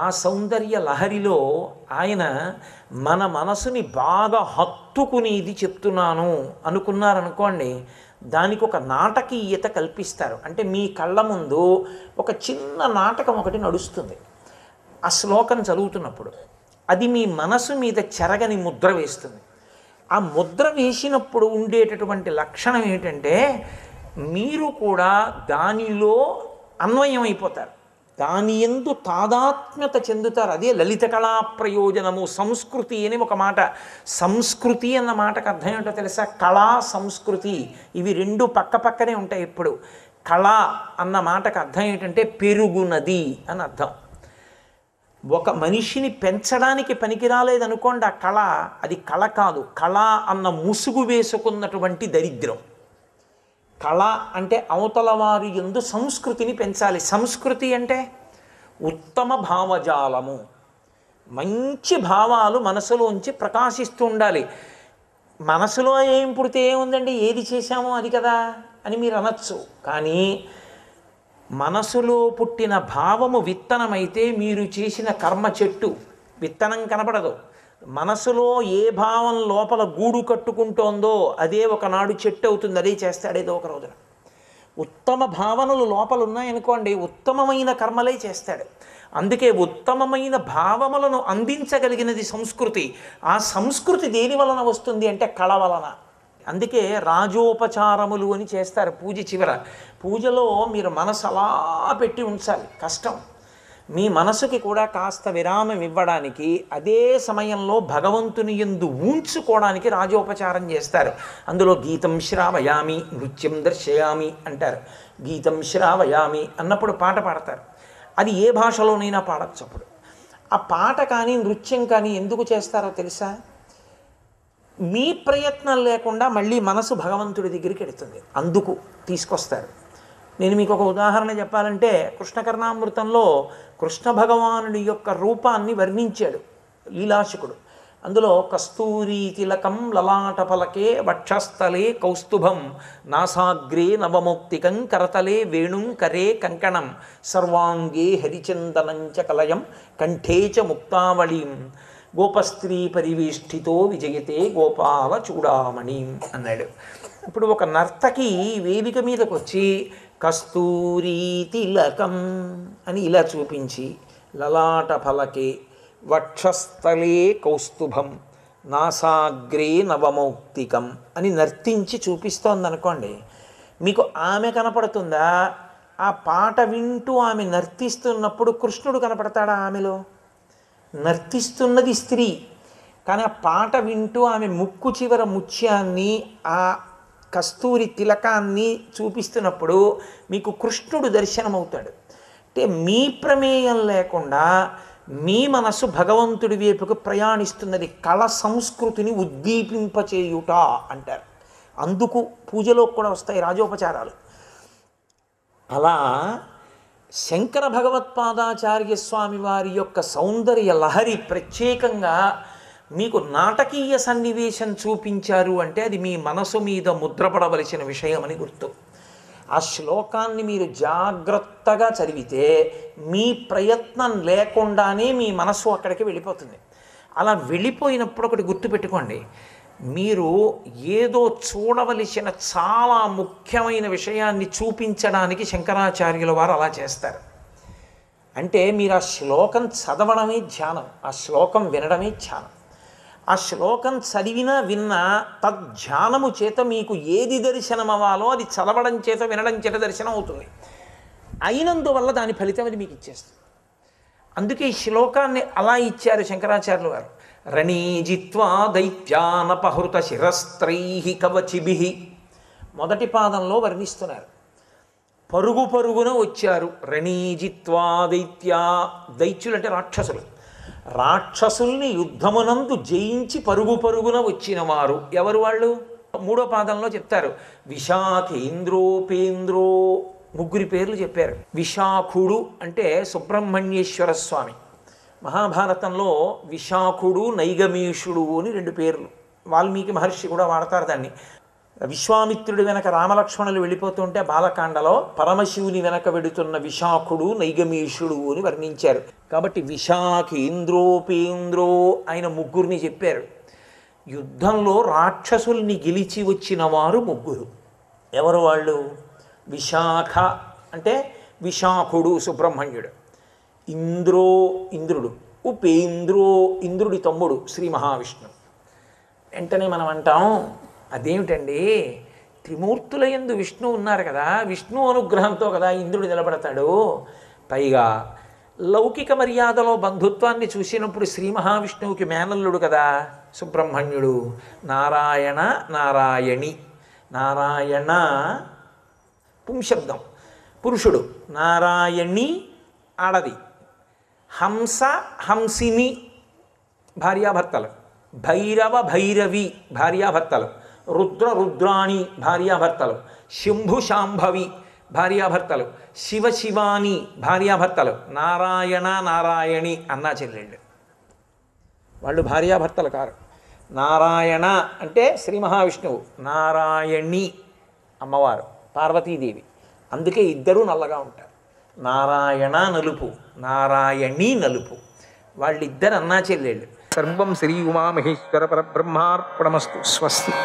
సౌందర్య లహరిలో ఆయన మన మనసుని బాగా హత్తుకుని ఇది చెప్తున్నాను అనుకున్నారనుకోండి దానికి ఒక నాటకీయత కల్పిస్తారు అంటే మీ కళ్ళ ముందు ఒక చిన్న నాటకం ఒకటి నడుస్తుంది ఆ శ్లోకం చదువుతున్నప్పుడు అది మీ మనసు మీద చెరగని ముద్ర వేస్తుంది ఆ ముద్ర వేసినప్పుడు ఉండేటటువంటి లక్షణం ఏంటంటే మీరు కూడా దానిలో అన్వయం అయిపోతారు దాని ఎందు తాదాత్మ్యత చెందుతారు అదే లలిత కళా ప్రయోజనము సంస్కృతి అని ఒక మాట సంస్కృతి అన్న మాటకు అర్థం ఏంటో తెలుసా కళా సంస్కృతి ఇవి రెండు పక్క పక్కనే ఉంటాయి ఇప్పుడు కళ అన్న మాటకు అర్థం ఏంటంటే పెరుగునది అని అర్థం ఒక మనిషిని పెంచడానికి పనికిరాలేదనుకోండి ఆ కళ అది కళ కాదు కళ అన్న ముసుగు వేసుకున్నటువంటి దరిద్రం కళ అంటే అవతల వారి ఎందు సంస్కృతిని పెంచాలి సంస్కృతి అంటే ఉత్తమ భావజాలము మంచి భావాలు మనసులోంచి ప్రకాశిస్తూ ఉండాలి మనసులో ఏం పుడితే ఏముందండి ఏది చేశామో అది కదా అని మీరు అనొచ్చు కానీ మనసులో పుట్టిన భావము విత్తనమైతే మీరు చేసిన కర్మ చెట్టు విత్తనం కనపడదు మనసులో ఏ భావం లోపల గూడు కట్టుకుంటోందో అదే ఒకనాడు చెట్టు అవుతుంది అదే చేస్తాడేదో ఒక రోజున ఉత్తమ భావనలు లోపల ఉన్నాయనుకోండి ఉత్తమమైన కర్మలే చేస్తాడు అందుకే ఉత్తమమైన భావములను అందించగలిగినది సంస్కృతి ఆ సంస్కృతి దేని వలన వస్తుంది అంటే కళ వలన అందుకే రాజోపచారములు అని చేస్తారు పూజ చివర పూజలో మీరు మనసు అలా పెట్టి ఉంచాలి కష్టం మీ మనసుకి కూడా కాస్త విరామం ఇవ్వడానికి అదే సమయంలో భగవంతుని ఎందు ఉంచుకోవడానికి రాజోపచారం చేస్తారు అందులో గీతం శ్రావయామి నృత్యం దర్శయామి అంటారు గీతం శ్రావయామి అన్నప్పుడు పాట పాడతారు అది ఏ భాషలోనైనా పాడచ్చు అప్పుడు ఆ పాట కానీ నృత్యం కానీ ఎందుకు చేస్తారో తెలుసా మీ ప్రయత్నం లేకుండా మళ్ళీ మనసు భగవంతుడి దగ్గరికి వెడుతుంది అందుకు తీసుకొస్తారు నేను మీకు ఒక ఉదాహరణ చెప్పాలంటే కృష్ణకర్ణామృతంలో కృష్ణ భగవానుడి యొక్క రూపాన్ని వర్ణించాడు లీలాశకుడు అందులో కస్తూరి తిలకం లలాట పలకే వక్షస్థలే కౌస్తుభం నాసాగ్రే నవమౌక్తికం కరతలే వేణుం కరే కంకణం సర్వాంగే హరిచందనంచ కలయం కంఠే చ ముక్తావళీం గోపస్త్రీ పరివేష్టితో విజయతే గోపాల చూడామణి అన్నాడు ఇప్పుడు ఒక నర్తకి వేదిక మీదకి వచ్చి కస్తూరి తిలకం అని ఇలా చూపించి లలాట ఫలకే వక్షస్థలే కౌస్తుభం నాసాగ్రే నవమౌక్తికం అని నర్తించి చూపిస్తోంది అనుకోండి మీకు ఆమె కనపడుతుందా ఆ పాట వింటూ ఆమె నర్తిస్తున్నప్పుడు కృష్ణుడు కనపడతాడా ఆమెలో నర్తిస్తున్నది స్త్రీ కానీ ఆ పాట వింటూ ఆమె ముక్కు చివర ముత్యాన్ని ఆ కస్తూరి తిలకాన్ని చూపిస్తున్నప్పుడు మీకు కృష్ణుడు దర్శనమవుతాడు అంటే మీ ప్రమేయం లేకుండా మీ మనసు భగవంతుడి వైపుకు ప్రయాణిస్తున్నది కళ సంస్కృతిని ఉద్దీపింపచేయుట అంటారు అందుకు పూజలో కూడా వస్తాయి రాజోపచారాలు అలా శంకర భగవత్పాదాచార్య స్వామి వారి యొక్క సౌందర్య లహరి ప్రత్యేకంగా మీకు నాటకీయ సన్నివేశం చూపించారు అంటే అది మీ మనసు మీద ముద్రపడవలసిన విషయం అని గుర్తు ఆ శ్లోకాన్ని మీరు జాగ్రత్తగా చదివితే మీ ప్రయత్నం లేకుండానే మీ మనసు అక్కడికి వెళ్ళిపోతుంది అలా వెళ్ళిపోయినప్పుడు ఒకటి గుర్తుపెట్టుకోండి మీరు ఏదో చూడవలసిన చాలా ముఖ్యమైన విషయాన్ని చూపించడానికి శంకరాచార్యుల వారు అలా చేస్తారు అంటే మీరు ఆ శ్లోకం చదవడమే ధ్యానం ఆ శ్లోకం వినడమే ధ్యానం ఆ శ్లోకం చదివినా విన్నా తద్ధ్యానము చేత మీకు ఏది దర్శనం అవ్వాలో అది చదవడం చేత వినడం చేత దర్శనం అవుతుంది అయినందువల్ల దాని ఫలితం అది మీకు ఇచ్చేస్తుంది అందుకే ఈ శ్లోకాన్ని అలా ఇచ్చారు శంకరాచార్యులు వారు రణీజిత్వా దైత్యానపహృత శిరస్త్రై కవచిభి మొదటి పాదంలో వర్ణిస్తున్నారు పరుగు పరుగున వచ్చారు రణీజిత్వా దైత్యా దైత్యులంటే రాక్షసులు రాక్షసుల్ని యుద్ధమునందు జయించి పరుగు పరుగున వచ్చిన వారు ఎవరు వాళ్ళు మూడో పాదంలో చెప్తారు విశాఖేంద్రోపేంద్రో ముగ్గురి పేర్లు చెప్పారు విశాఖుడు అంటే సుబ్రహ్మణ్యేశ్వర స్వామి మహాభారతంలో విశాఖుడు నైగమేషుడు అని రెండు పేర్లు వాల్మీకి మహర్షి కూడా వాడతారు దాన్ని విశ్వామిత్రుడి వెనక రామలక్ష్మణులు వెళ్ళిపోతుంటే బాలకాండలో పరమశివుని వెనక వెడుతున్న విశాఖుడు నైగమీషుడు అని వర్ణించారు కాబట్టి విశాఖేంద్రోపేంద్రో ఆయన ముగ్గురిని చెప్పారు యుద్ధంలో రాక్షసుల్ని గెలిచి వచ్చిన వారు ముగ్గురు ఎవరు వాళ్ళు విశాఖ అంటే విశాఖుడు సుబ్రహ్మణ్యుడు ఇంద్రో ఇంద్రుడు ఉపేంద్రో ఇంద్రుడి తమ్ముడు శ్రీ మహావిష్ణువు వెంటనే మనం అంటాం అదేమిటండి త్రిమూర్తుల యందు విష్ణు ఉన్నారు కదా విష్ణు అనుగ్రహంతో కదా ఇంద్రుడు నిలబడతాడు పైగా లౌకిక మర్యాదలో బంధుత్వాన్ని చూసినప్పుడు శ్రీ మహావిష్ణువుకి మేనల్లుడు కదా సుబ్రహ్మణ్యుడు నారాయణ నారాయణి నారాయణ పుంశబ్దం పురుషుడు నారాయణి ఆడది హంస హంసిని భార్యాభర్తలు భైరవ భైరవి భార్యాభర్తలు రుద్ర రుద్రాణి భార్యాభర్తలు శంభు శాంభవి భార్యాభర్తలు శివ శివాని భార్యాభర్తలు నారాయణ నారాయణి అన్నా చెల్లెళ్ళు వాళ్ళు భార్యాభర్తలు కారు నారాయణ అంటే శ్రీ మహావిష్ణువు నారాయణి అమ్మవారు పార్వతీదేవి అందుకే ఇద్దరూ నల్లగా ఉంటారు నారాయణ నలుపు నారాయణి నలుపు వాళ్ళిద్దరు అన్నా చెల్లెళ్ళు సర్వం శ్రీ ఉమామహేశ్వర పరబ్రహ్మార్పణమస్తు స్వస్తి